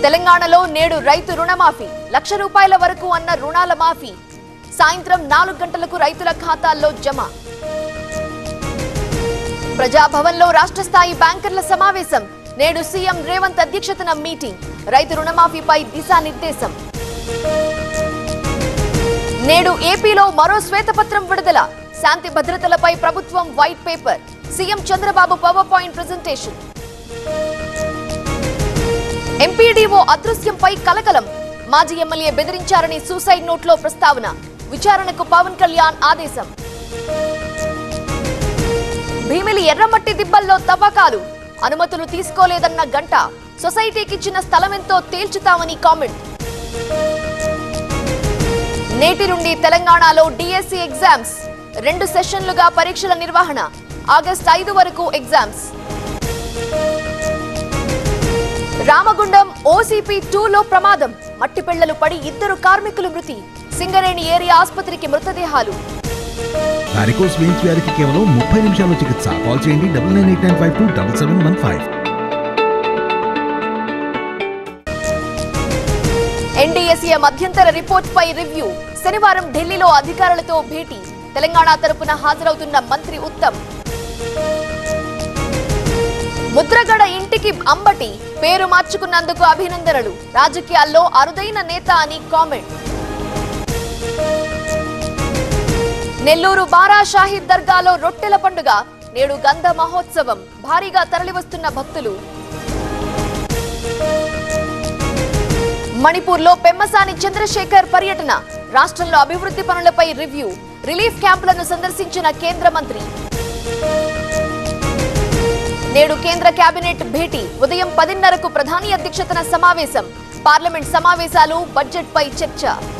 తెలంగాణలో నేడు రైతు రుణమాఫీ లక్ష రూపాయల వరకు అన్న రుణాల మాఫీ సాయంత్రం నాలుగు గంటలకు రైతుల ఖాతాల్లో జమ ప్రజాభవన్లో రాష్ట్ర స్థాయి బ్యాంకర్ల సమావేశం నేడు సీఎం రేవంత్ అధ్యక్షతన మీటింగ్ రైతు రుణమాఫీపై దిశానిర్దేశం నేడు ఏపీలో మరో శ్వేతపత్రం విడుదల శాంతి భద్రతలపై ప్రభుత్వం white paper CM Chandrababu power point presentation MPDO అదృశ్యంపై కలకలం మాజీ ఎమ్మెల్యే బెదిరించారని సూసైడ్ నోట్లో ప్రస్తావన విచారణకు పవన్ కళ్యాణ్ ఆదేశం భీమిలి ఎర్రమట్టి దిబ్బల్లో తవ్వకాలు అనుమతులు తీసుకోలేదన్న గంట సొసైటీకిచ్చిన స్థలమెంతో తేల్చుతామని కామెంట్ నేటి నుండి తెలంగాణలో డిఎస్సి ఎగ్జామ్స్ రెండు సెషన్లుగా పరీక్షల నిర్వహణ ఆగస్టు ఐదు వరకు ఎగ్జామ్స్ రామగుండం ఓసీపీ టూలో ప్రమాదం మట్టి పెళ్లలు పడి ఇద్దరు కార్మికులు మృతి సింగరేణి ఏరియా ఆసుపత్రికి మృతదేహాలు వారికోస్ వెయిన్స్ వ్యాధికి కేవలం ముప్పై నిమిషాల్లో చికిత్స కాల్ చేయండి double nine eight nine five two double seven one five NDSA మధ్యంతర రిపోర్ట్ పై రివ్యూ శనివారం ఢిల్లీలో అధికారులతో భేటీ తెలంగాణ తరపున హాజరవుతున్న మంత్రి ఉత్తమ్ ముద్రగడ ఇంటికి అంబటి పేరు మార్చుకున్నందుకు అభినందనలు రాజకీయాల్లో అరుదైన నేత అని కామెంట్ నెల్లూరు బారా షాహీద్ దర్గాలో రొట్టెల పండుగ నేడు గంధ మహోత్సవం భారీగా తరలివస్తున్న భక్తులు మణిపూర్లో పెమ్మసాని చంద్రశేఖర్ పర్యటన రాష్ట్రంలో అభివృద్ధి పనులపై రివ్యూ రిలీఫ్ క్యాంపులను సందర్శించిన కేంద్ర మంత్రి నేడు కేంద్ర కేబినెట్ భేటీ ఉదయం పదిన్నరకు ప్రధాని అధ్యక్షతన సమావేశం పార్లమెంట్ సమావేశాలు బడ్జెట్ పై చర్చ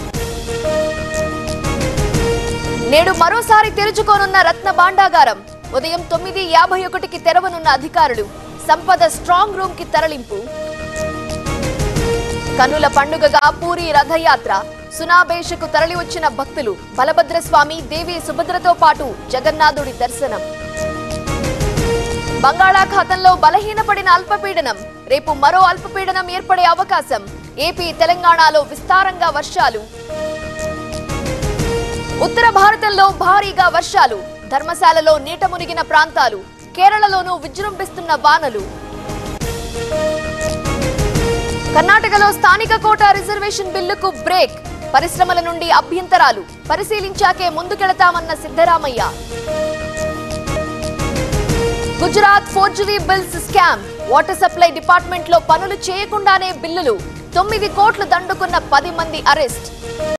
నేడు మరోసారి తెరుచుకోనున్న రత్న భాండాగారం ఉదయం తొమ్మిది యాభై ఒకటికి తెరవనున్న అధికారులు సంపద స్ట్రాంగ్ రూమ్ కి తరలింపు కన్నుల పండుగగా పూరి రథయాత్ర సునాబేషకు తరలివచ్చిన భక్తులు బలభద్ర స్వామి దేవి సుభద్రతో పాటు జగన్నాథుడి దర్శనం బంగాళాఖాతంలో బలహీనపడిన అల్పపీడనం రేపు మరో అల్పపీడనం ఏర్పడే అవకాశం ఏపీ తెలంగాణలో విస్తారంగా వర్షాలు ఉత్తర భారతంలో భారీగా వర్షాలు ధర్మశాలలో నీట మునిగిన ప్రాంతాలు కేరళలోనూ విజృంభిస్తున్న వానలు కర్ణాటకలో స్థానిక కోటా రిజర్వేషన్ బిల్లుకు బ్రేక్ పరిశ్రమల నుండి అభ్యంతరాలు పరిశీలించాకే ముందుకెళతామన్న Siddaramaiah Gujarat forgery bills scam water supply department లో పనులు చేయకుండానే బిల్లులు తొమ్మిది కోట్లు దండుకున్న పది మంది అరెస్ట్